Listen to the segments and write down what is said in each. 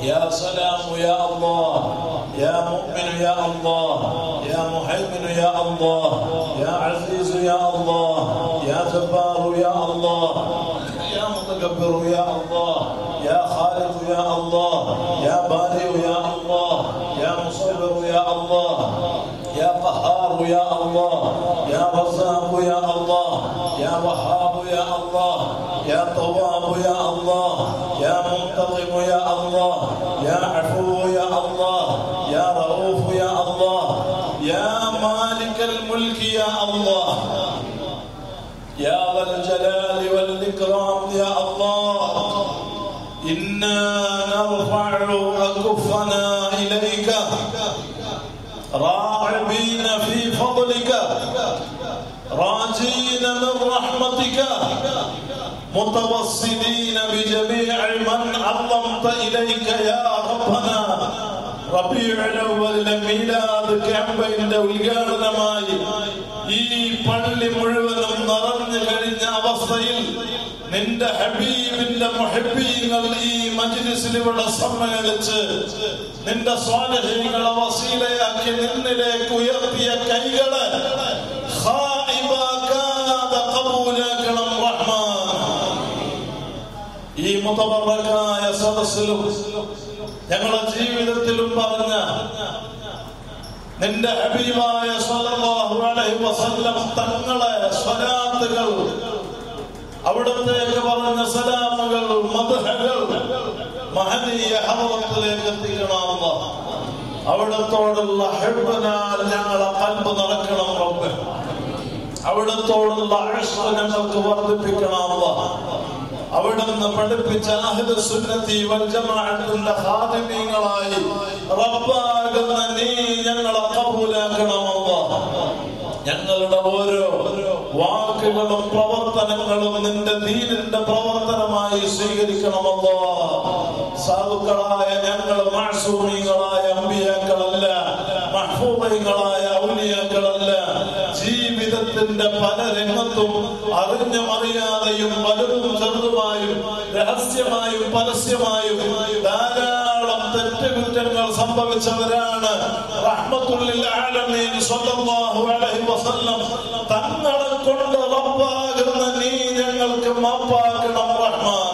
يا سلام يا الله يا مؤمن يا الله يا مهيمن يا الله يا عزيز يا الله يا جبار يا الله يا متكبر يا الله يا خالق يا الله يا بارئ يا الله يا مصور يا الله يا قهار يا الله يا رزاق يا الله يا وهاب يا الله يا طواب يا الله يا منتظم يا الله يا عفو يا الله يا رؤوف يا الله يا مالك الملك يا الله يا ذا الجلال والإكرام يا الله إنا نرفع أكفنا إليك راغبين في فضلك راجين من رحمتك متوصلين بجميع من عظمت إليك يا ربنا റബീഉൽ മീലാദ് ക്യാമ്പയിന്റെ ഉദ്ഘാടനമായി ഈ പള്ളി മുഴുവനും നിറഞ്ഞു കഴിഞ്ഞ അവസ്ഥയിൽ നിന്റെ ഹബീബിന്റെ മുഹബീങ്ങൾ ഈ മജ്ലിസിൽ ഇവിടെ സമ്മേളിച്ച് നിന്റെ സ്വാലഹീങ്ങളെ വസീലയാക്കി നിന്നിലേക്ക് ഉയർത്തിയ കൈകള് ഖായിബാക്കാതെ കബൂലാക്കണം റഹ്മാൻ ഈ മുതബറക്കായ സദസ്സിലും ഞങ്ങളുടെ ജീവിതത്തിലും പറഞ്ഞ നിന്റെ ഹബീബായ സ്വല്ലല്ലാഹു അലൈഹി വസല്ലം തങ്ങളെ സ്വലാത്തുകൾ അവിടത്തേക്ക് പറഞ്ഞ സലാമുകൾ മദ്ഹകൾ മഹനീയ ഹവറത്തിലേക്ക് എത്തിക്കണമെന്ന് അവിടത്തോടുള്ള ഹെബനാൽ ഞങ്ങളെ കൽബ് നിറക്കണം റബ്ബ് അവിടത്തോടുള്ള അഷ്റ ഞങ്ങൾക്ക് വർദ്ധിപ്പിക്കണമെന്ന് അവിടുന്ന് പഠിപ്പിച്ച അഹ്ലു സുന്നത്തി വൽ ജമാഅത്തിന്റെ ഖാദിമീങ്ങളായി റബ്ബാകുന്ന നീ ഞങ്ങളെ കബൂലാക്കണമെന്ന് ഞങ്ങളുടെ ഓരോ വാക്കുകളും പ്രവർത്തനങ്ങളും നിന്റെ ദീനിന്റെ പ്രവർത്തനമായി സ്വീകരിക്കണമെന്നോ സാധുക്കളായ ഞങ്ങൾ മാസൂമികളായ അമ്പിയാക്കളല്ല മഹ്ഫൂമങ്ങളായ ഔലിയാക്കളല്ല ജീവിതത്തിന്റെ പല രംഗത്തും അറിഞ്ഞും അറിയാതെയും വലുതും ചെറുതുമായും രഹസ്യമായും പരസ്യമായും ധാരാളം തെറ്റുകുറ്റങ്ങൾ സംഭവിച്ചവരാണ് റഹ്മത്തുള്ളിൽ ആലമീൻ സ്വല്ലല്ലാഹു അലൈഹി വസല്ലം തങ്ങളെ കൊണ്ട് റബ്ബാകുന്ന നീ ഞങ്ങൾക്ക് മാപ്പാക്കണം റഹ്മാൻ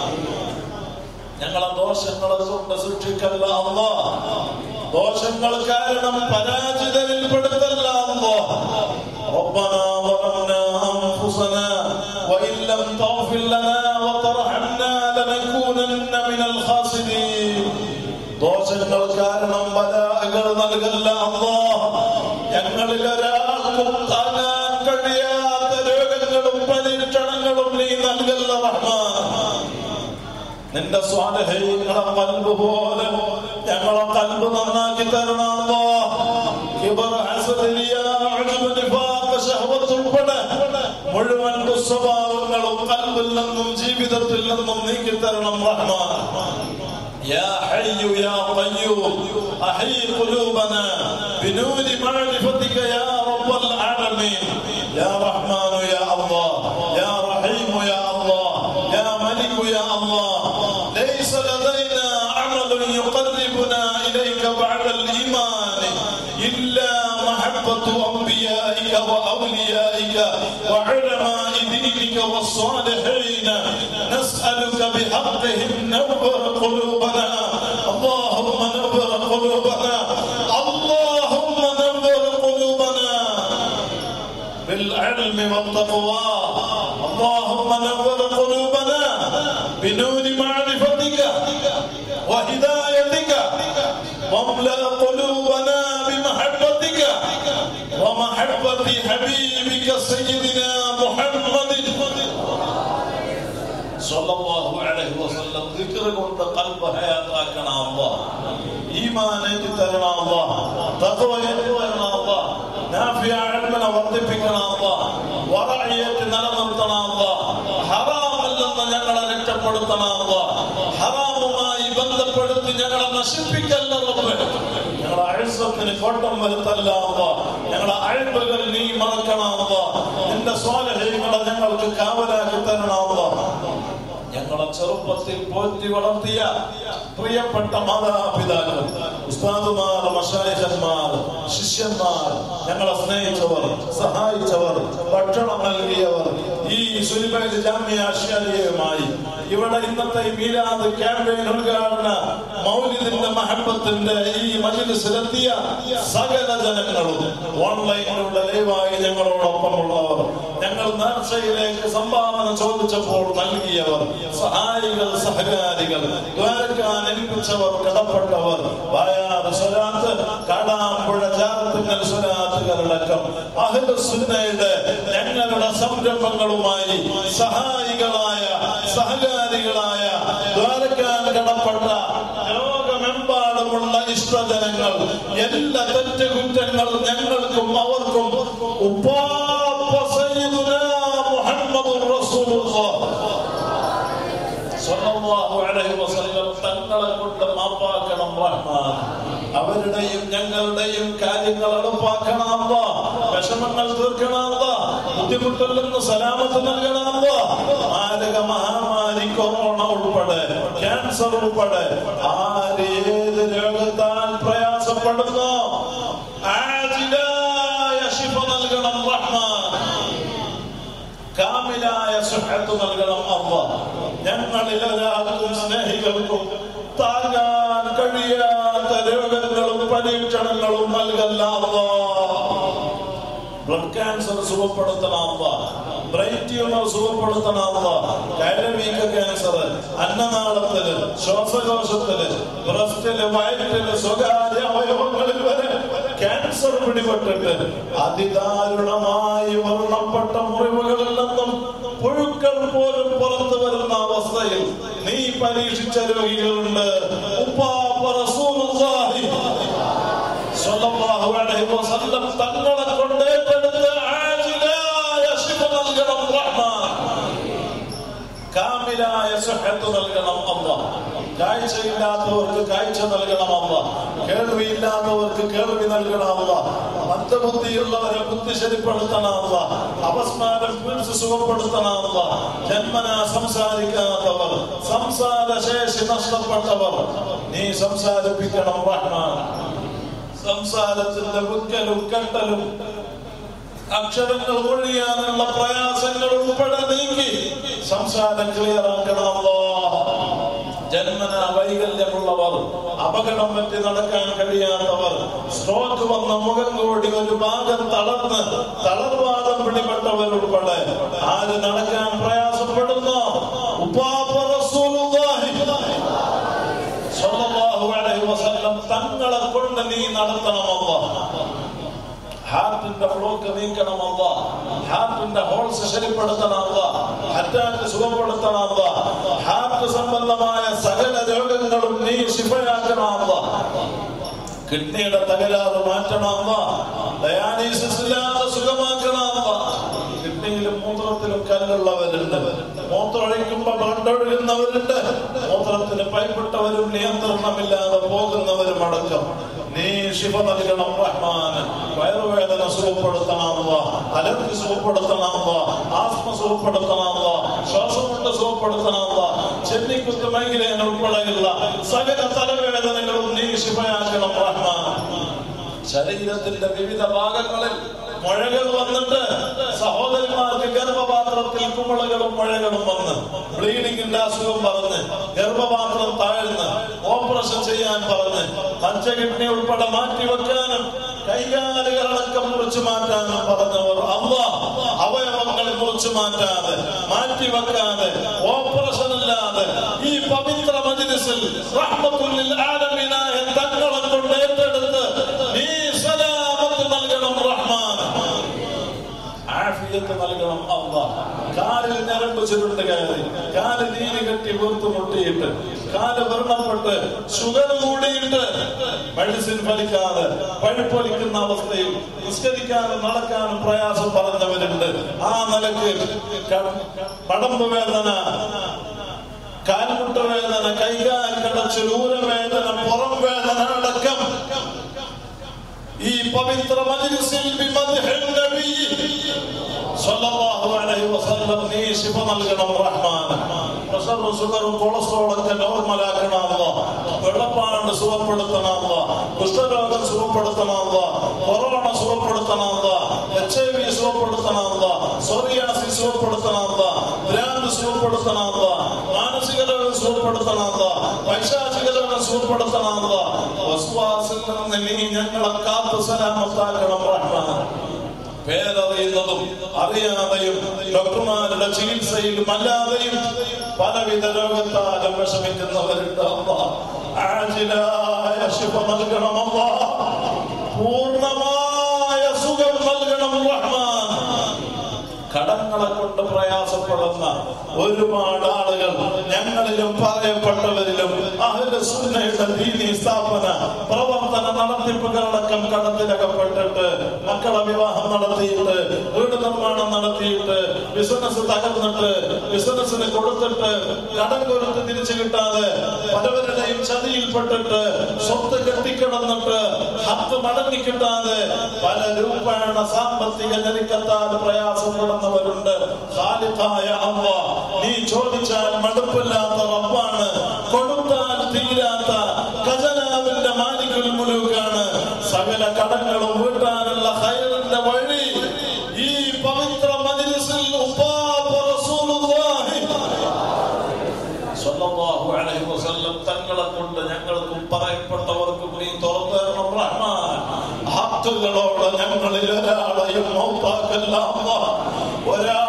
ഞങ്ങളെ ദോഷങ്ങളെ കൊണ്ട് സൂക്ഷിക്കല്ല അല്ലാ ദോഷങ്ങൾ കാരണം പരാജിതരിൽ പെടുത്തല്ല അല്ലാ ربنا ظلمنا أنفسنا وإن لم تغفر لنا وترحمنا لنكونن من الخاسرين ദോഷങ്ങൾ കാരണം ബലാകൾ നൽകല്ല അല്ലാ ഞങ്ങളിൽ ഒരാൾക്കും താങ്ങാൻ കഴിയാത്ത രോഗങ്ങളും പരീക്ഷണങ്ങളും നീ നൽകല്ല റഹ്മാൻ നിന്റെ സ്വാലഹീങ്ങളെ കൽബ് പോലെ ഞങ്ങളെ കൽബ് നന്നാക്കി തരണമോ കിബർ ഹസദിയ ഉജ്ബ് നിഫാഖ് ശഹവത്ത് ഉൾപ്പെടെ മുഴുവൻ ദുസ്വഭാവങ്ങളും കൽബിൽ നിന്നും ജീവിതത്തിൽ നിന്നും നീക്കി തരണം റഹ്മാൻ يا حي يا قيوم أحي قلوبنا بنور معرفتك يا رب العالمين يا رحمن يا الله يا رحيم يا الله يا ملك يا الله ليس لدينا عمل يقربنا إليك بعد الإيمان إلا محبة أنبيائك وأوليائك وعلماء دينك والصالحين نسألك بحقهم نور قلوبنا اللهم نور قلوبنا اللهم نور قلوبنا بالعلم والتقوى اللهم نور قلوبنا بنور معرفتك وهدايتك واملأ قلوبنا بمحبتك ومحبة حبيبك سيدنا محمد സല്ലല്ലാഹു അലൈഹി വസല്ലം ദിക്ർ കൊണ്ട് ഖൽബ് ഹയാത്താക്കണം അല്ലാഹ് ഈമാൻ ഏറ്റി തരണം അല്ലാഹ് തഖ്വ ഏറ്റി തരണം അല്ലാഹ് നാഫിയ ഇൽമിനെ വർദ്ധിപ്പിക്കണം അല്ലാഹ് വറഇയത്ത് നിലനിർത്തണം അല്ലാഹ് ഹറാമിൽ നിന്ന് ഞങ്ങളെ രക്ഷപ്പെടുത്തണം അല്ലാഹ് ഹറാമുമായി ബന്ധപ്പെടുത്തി ഞങ്ങളെ നശിപ്പിക്കല്ല റബ്ബേ ഞങ്ങളെ അഴിസത്തിന് കോട്ടം വരുത്തല്ല അല്ലാഹ് ഞങ്ങളെ അഴിബുകൾ നീ മറക്കണം അല്ലാഹ് നിന്റെ സ്വാലഹീങ്ങളെ ഞങ്ങൾക്ക് കാവലാക്കി തരണം അല്ലാഹ് ഞങ്ങൾ ഞങ്ങളെ ചെറുപ്പത്തിൽ പോറ്റി വളർത്തിയ പ്രിയപ്പെട്ട മാതാപിതാക്കൾ ഉസ്താദുമാർ മഷായിഖന്മാർ ശിഷ്യന്മാർ ഞങ്ങളെ സ്നേഹിച്ചവർ സഹായിച്ചവർ ഭക്ഷണം നൽകിയവർ ഈ സുലിബൈൽ ജാമ്യ ആശാരിയുമായി ഇവിടെ ഇന്നത്തെ ഈ മീലാദ് ക്യാമ്പയിൻ ഉദ്ഘാടന മൗലിദിന്റെ മഹബത്തിന്റെ ഈ മജിലിസിലെത്തിയ സകല ജനങ്ങളും ഓൺലൈനിലൂടെ ലൈവായി ഞങ്ങളോടൊപ്പമുള്ളവർ ഞങ്ങൾ നേർച്ചയിലേക്ക് സംഭാവന ചോദിച്ചപ്പോൾ നൽകിയവർ സഹായികൾ സഹകാരികൾ ദ്വാരക്കാൻ ഏൽപ്പിച്ചവർ കടപ്പെട്ടവർ വായാർ സ്വരാത്ത് കാടാമ്പുഴ ജാറത്തുങ്ങൽ സ്വരാത്തുകളടക്കം അഹ്ലുസുന്നയുടെ ഞങ്ങളുടെ സംരംഭങ്ങളുമായി സഹായികളായ സഹകാരികളായ ദ്വാരക്കാൻ കടപ്പെട്ട ലോകമെമ്പാടുമുള്ള ഇഷ്ടജനങ്ങൾ എല്ലാ തെറ്റുകുറ്റങ്ങളും ഞങ്ങൾക്കും അവർക്കും ഉപ്പാപ്പ സയ്യിദുനാ മുഹമ്മദുർ റസൂലുള്ളാഹ് സ്വല്ലല്ലാഹു അലൈഹി വസല്ലം തങ്ങളെ കൊണ്ട് മാപ്പാക്കണം റഹ്മാൻ അവരുടെയും ഞങ്ങളുടെയും കാര്യങ്ങൾ എളുപ്പാക്കണം അല്ലാ വിഷമങ്ങൾ തീർക്കണം അല്ലാ ബുദ്ധിമുട്ടിൽ നിന്ന് സലാമത്ത് നൽകണം അല്ലാ മാരക മഹാമാരി കൊറോണ ഉൾപ്പെടെ ക്യാൻസർ ഉൾപ്പെടെ ആര് ഏത് രോഗത്താൽ പ്രയാസപ്പെടുന്നു ആജിലായ ശിഫ നൽകണം റഹ്മാൻ കാമിലായ സുഹത്ത് നൽകണം അമ്മ ഞങ്ങളിൽ ഒരാൾക്കും സ്നേഹികൾക്കും താങ്ങാൻ കഴിയാത്ത രോഗങ്ങളും പരീക്ഷണങ്ങളും നൽകല്ല അല്ലാ. ബ്ലഡ് ക്യാൻസർ സുഖപ്പെടുത്തണമല്ല ബ്രെയിൻ ട്യൂമർ സുഖപ്പെടുത്തണമല്ല കൈരവീക്ക ക്യാൻസർ അന്നനാളത്തില് ശ്വാസകോശത്തില് ബ്രസ്റ്റില് വയറ്റില് സ്വകാര്യ അവയവങ്ങളിൽ വരെ ക്യാൻസർ പിടിപെട്ടിട്ട് അതിദാരുണമായി വർണ്ണപ്പെട്ട മുറിവുകളിൽ നിന്നും പുഴുക്കൾ പോലും പുറത്തു വരുന്ന അവസ്ഥയിൽ നീ പരീക്ഷിച്ച രോഗികളുണ്ട് ഉപ്പാപ്പ റസൂലുള്ളാഹി സ്വല്ലല്ലാഹു അലൈഹി വസല്ലം തങ്ങളെ കൊണ്ട് ഏറ്റെടുത്ത് ആജിലായ ശിഫ നൽകണം റഹ്മാൻ കാമിലായ സുഹത്ത് നൽകണം അമ്മ കാഴ്ചയില്ലാത്തവർക്ക് കാഴ്ച നൽകണം അമ്മ കേൾവിയില്ലാത്തവർക്ക് കേൾവി നൽകണം അമ്മ മന്ദബുദ്ധിയുള്ളവരെ ബുദ്ധി ശരിപ്പെടുത്തണം അമ്മ അപസ്മാരം പിടിച്ച് സുഖപ്പെടുത്തണം അമ്മ ജന്മന സംസാരിക്കാത്തവർ സംസാര ശേഷി നഷ്ടപ്പെട്ടവർ നീ സംസാരിപ്പിക്കണം റഹ്മാൻ സംസാരത്തിന്റെ മുക്കലും കണ്ടലും അക്ഷരങ്ങൾ ഒഴിയാനുള്ള പ്രയാസങ്ങൾ ഉൾപ്പെടെ നീക്കി സംസാരം ക്ലിയർ ആക്കണമല്ലോ ജന്മന വൈകല്യമുള്ളവർ അപകടം പറ്റി നടക്കാൻ കഴിയാത്തവർ സ്ട്രോക്ക് വന്ന മുഖം കൂടി ഒരു ഭാഗം തളർന്ന് തളർവാദം പിടിപെട്ടവർ ഉൾപ്പെടെ ആര് നടക്കാൻ പ്രയാസപ്പെടുന്നു ഉപ്പാപ്പ റസൂലുള്ളാഹി സ്വല്ലല്ലാഹു അലൈഹി വസല്ലം തങ്ങളെ കൊണ്ട് നീ നടത്തണമല്ലോ ഹാർട്ടിന്റെ ബ്ലോക്ക് നീക്കണമല്ല ഹാർട്ടിന്റെ ഹോൾസ് ശരിപ്പെടുത്തണമല്ല അറ്റാക്ക് സുഖപ്പെടുത്തണമല്ല ഹാർട്ട് സംബന്ധമായ സകല രോഗങ്ങളും നീ ശിഫയാക്കണമല്ല കിഡ്നിയുടെ തകരാറ് മാറ്റണമല്ല ഡയാലിസിസ് ഇല്ലാതെ സുഖമാക്കണമല്ല കിഡ്നിയിലും മൂത്രത്തിലും കല്ലുള്ളവരുണ്ട് മൂത്രമൊഴിക്കുമ്പോ ബ്ലഡ് ഒഴുകുന്നവരുണ്ട് മൂത്രത്തിന് പൈപ്പിട്ടവരും നിയന്ത്രണമില്ലാതെ പോകുന്നവരും അടക്കം നീ ശിവ നൽകണം റഹ്മാൻ വയറുവേദന സുഖപ്പെടുത്തണമെന്ന് അലർജി സുഖപ്പെടുത്തണമെന്ന് ആസ്മ സുഖപ്പെടുത്തണമെന്ന് ശ്വാസം കൊണ്ട് സുഖപ്പെടുത്തണമെന്ന് ചെന്നിക്കുത്ത് മൈഗ്രേൻ ഉൾപ്പെടെയുള്ള സകല തലവേദനകളും നീ ശിവയാക്കണം റഹ്മാൻ ശരീരത്തിന്റെ വിവിധ ഭാഗങ്ങളിൽ മുഴകൾ വന്നിട്ട് സഹോദരിമാർക്ക് ഗർഭപാത്രത്തിൽ കുമിളകളും മുഴകളും വന്ന് ബ്ലീഡിങ്ങിന്റെ അസുഖം പറഞ്ഞ് ഗർഭപാത്രം താഴ്ന്ന് ഓപ്പറേഷൻ ചെയ്യാൻ പറഞ്ഞ് പഞ്ച കിഡ്നി ഉൾപ്പെടെ മാറ്റിവെക്കാനും കൈകാലുകളടക്കം മുറിച്ചു മാറ്റാനും പറഞ്ഞവർ അല്ല അവയവങ്ങൾ മുറിച്ചു മാറ്റാതെ മാറ്റിവെക്കാതെ ഓപ്പറേഷൻ ഇല്ലാതെ ഈ പവിത്ര മജിലിസിൽ റഹ്മത്തുല്ലിൽ ആലമീനായ തങ്ങളെ കൊണ്ട് ഏറ്റെടുത്ത് നീ സലാമത്ത് നൽകണം റഹ്മാൻ ആഫിയത്ത് നൽകണം അല്ല കാലിൽ ഞരമ്പ് ചുരുണ്ട് കയറി കാല് നീര് കെട്ടി വീർത്ത് മുട്ടിയിട്ട് കാല് വ്രണപ്പെട്ട് ഷുഗർ കൂടിയിട്ട് മെഡിസിൻ ഫലിക്കാതെ പഴുപ്പൊലിക്കുന്ന അവസ്ഥയിൽ നിസ്കരിക്കാനും നടക്കാനും പ്രയാസം പറഞ്ഞവരുണ്ട് ആ നിലക്ക് ക- പടമ്പ് വേദന കാൽമുട്ട വേദന കൈകാൽ കടച്ചിൽ ഊരവേദന പുറം വേദന അടക്കം ഈ പവിത്ര മജ്ലിസിൽ ബിമദ്ഹിൻ നബി സ്വല്ലല്ലാഹു അലൈഹി വസല്ലം നീ ശിഫ നൽകണം റഹ്മാൻ പ്രഷറും ഷുഗറും കൊളസ്ട്രോളൊക്കെ നോർമലാക്കണമല്ല വെള്ളപ്പാണ്ട് സുഖപ്പെടുത്തണമല്ല കുഷ്ഠരോഗം സുഖപ്പെടുത്തണമല്ല കൊറോണ സുഖപ്പെടുത്തണമല്ല എച്ച് ഐ വി സുഖപ്പെടുത്തണമല്ല സോറിയാസി സുഖപ്പെടുത്തണമല്ല ഭ്രാന്ത് സുഖപ്പെടുത്തണമല്ല മാനസിക രോഗം സുഖപ്പെടുത്തണമല്ല പൈശാചിക രോഗം സുഖപ്പെടുത്തണമല്ല വസ്വാസിൽ നിന്ന് നീ ഞങ്ങളെ കാത്തു സലാമത്താക്കണം റഹ്മാൻ പേരറിയുന്നതും അറിയാതെയും ഡോക്ടർമാരുടെ ചികിത്സയിലും അല്ലാതെയും പലവിധ രോഗത്താലും വിഷമിക്കുന്നവരുണ്ട് അമ്മ ആജിലായ ശിവ നൽകണം അമ്മ പൂർണ്ണമായ സുഖം നൽകണം റഹ്മാൻ കടങ്ങളെ കൊണ്ട് പ്രയാസപ്പെടുന്ന ഒരുപാട് ആളുകൾ ഞങ്ങളിലും പറയപ്പെട്ടവരിലും അഹ്ല സുന്നയുടെ ദീനി സ്ഥാപന പ്രവർത്തന നടത്തിപ്പുകളടക്കം കടത്തിലകപ്പെട്ടിട്ട് മക്കളെ വിവാഹം നടത്തിയിട്ട് വീട് നിർമ്മാണം നടത്തിയിട്ട് ബിസിനസ് തകർന്നിട്ട് ബിസിനസ്സിന് കൊടുത്തിട്ട് കടം കൊടുത്ത് തിരിച്ചു കിട്ടാതെ പലവരുടെയും ചതിയിൽപ്പെട്ടിട്ട് സ്വത്ത് കെട്ടിക്കിടന്നിട്ട് ഹത്ത് മടങ്ങി കിട്ടാതെ പല രൂപേണ സാമ്പത്തിക ഞെരുക്കത്താൽ പ്രയാസപ്പെടുന്നവരുണ്ട് ഖാലിഖായ അമ്മ നീ ചോദിച്ചാൽ മടുപ്പില്ലാത്ത റബ്ബാണ് കൊടുത്താൽ തീരാത്ത ഖജനാവിന്റെ മാലിക്കുൽ മുലൂക്കാണ് സകല കടങ്ങളും വീട്ടാനുള്ള ഹൈറിന്റെ വഴി ഈ പവിത്ര മജ്ലിസിൽ ഉപ്പാപ്പ റസൂലുള്ളാഹി സ്വല്ലല്ലാഹു അലൈഹി വസല്ലം തങ്ങളെ കൊണ്ട് ഞങ്ങൾക്കും പറയപ്പെട്ടവർക്കും നീ തുറന്നു തരണം റഹ്മാൻ ഹക്കുകളോട് ഞങ്ങളിൽ ഒരാളെയും മൗത്താക്കല്ല അല്ലാഹ്. ഒരാ